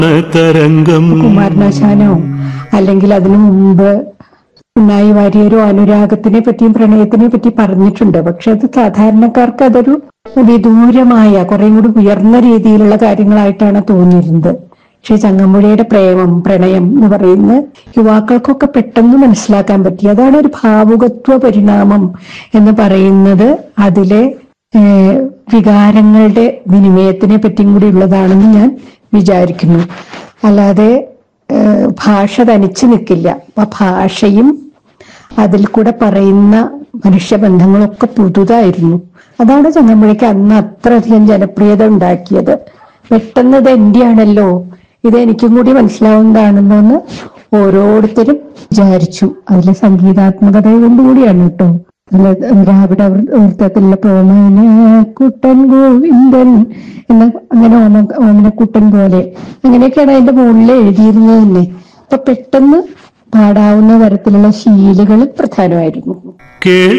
തരംഗം കുമാരനാശാനോ അല്ലെങ്കിൽ അതിനു മുമ്പ് ഉണ്ണായി വാര്യരോ അനുരാഗത്തിനെ പറ്റിയും പ്രണയത്തിനെ പറ്റി പറഞ്ഞിട്ടുണ്ട് പക്ഷെ അത് സാധാരണക്കാർക്ക് അതൊരു വിദൂരമായ കുറെ കൂടി ഉയർന്ന രീതിയിലുള്ള കാര്യങ്ങളായിട്ടാണ് തോന്നിയിരുന്നത് പക്ഷെ ചങ്ങമ്പുഴയുടെ പ്രേമം പ്രണയം എന്ന് പറയുന്ന യുവാക്കൾക്കൊക്കെ പെട്ടെന്ന് മനസ്സിലാക്കാൻ പറ്റി അതാണ് ഒരു ഭാവുകത്വ പരിണാമം എന്ന് പറയുന്നത് അതിലെ ഏഹ്, വികാരങ്ങളുടെ വിനിമയത്തിനെ പറ്റിയും കൂടി ഉള്ളതാണെന്ന് ഞാൻ വിചാരിക്കുന്നു അല്ലാതെ ഏഹ്, ഭാഷ തനിച്ച് നിൽക്കില്ല അപ്പൊ ഭാഷയും അതിൽ കൂടെ പറയുന്ന മനുഷ്യബന്ധങ്ങളൊക്കെ പുതുതായിരുന്നു അതാണ് ചങ്ങമ്പുഴയ്ക്ക് അന്ന് അത്രയധികം ജനപ്രിയത ഉണ്ടാക്കിയത് പെട്ടെന്ന് ഇത് എന്റെയാണല്ലോ ഇത് എനിക്കും കൂടി മനസ്സിലാവുന്നതാണെന്നൊന്ന് ഓരോരുത്തരും വിചാരിച്ചു അതിലെ സംഗീതാത്മകത കൊണ്ടുകൂടിയാണ് കേട്ടോ അതിലെ ദ്രാവിഡ വൃത്തത്തിലുള്ള പ്രോമന കുട്ടൻ ഗോവിന്ദൻ എന്ന അങ്ങനെ ഓമ ഓമനക്കുട്ടൻ പോലെ അങ്ങനെയൊക്കെയാണ് അതിന്റെ മുകളിൽ എഴുതിയിരുന്നത് തന്നെ അപ്പൊ പെട്ടെന്ന് പാടാവുന്ന തരത്തിലുള്ള ശീലുകൾ പ്രധാനമായിരുന്നു കേൾ